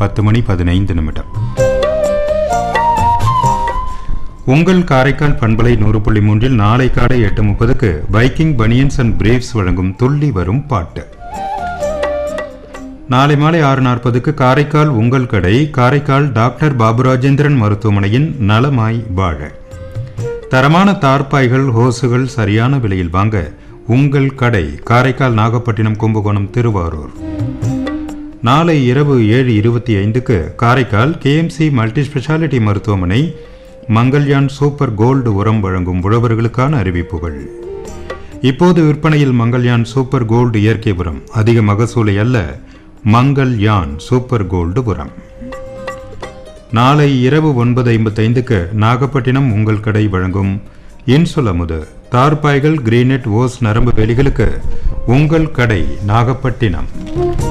பத்து மணி பதினைந்து நிமிடம் உங்கள் காரைக்கால் பண்பலை நூறு புள்ளி மூன்றில் நாளை காலை எட்டு முப்பதுக்கு பைக்கிங் பனியன்ஸ் அண்ட் பிரேவ்ஸ் வழங்கும் துள்ளி வரும் பாட்டு நாளை மாலை ஆறு நாற்பதுக்கு காரைக்கால் உங்கள் கடை காரைக்கால் டாக்டர் பாபுராஜேந்திரன் மருத்துவமனையின் நலமாய் வாழ தரமான தார்பாய்கள் ஹோசுகள் சரியான விலையில் வாங்க உங்கள் கடை காரைக்கால் நாகப்பட்டினம் கும்பகோணம் திருவாரூர் நாளை இரவு ஏழு இருபத்தி ஐந்துக்கு காரைக்கால் கேஎம்சி மல்டி ஸ்பெஷாலிட்டி மருத்துவமனை மங்கள்யான் சூப்பர் கோல்டு உரம் வழங்கும் உழவர்களுக்கான அறிவிப்புகள் இப்போது விற்பனையில் மங்கள்யான் சூப்பர் கோல்டு இயற்கை உரம் அதிக மகசூலை அல்ல மங்கள்யான் சூப்பர் கோல்டு உரம் நாளை இரவு ஒன்பது ஐம்பத்தைந்துக்கு நாகப்பட்டினம் உங்கள் கடை வழங்கும் இன்சுலமுது தார்பாய்கள் கிரீனெட் ஓஸ் நரம்பு வேலிகளுக்கு உங்கள் கடை நாகப்பட்டினம்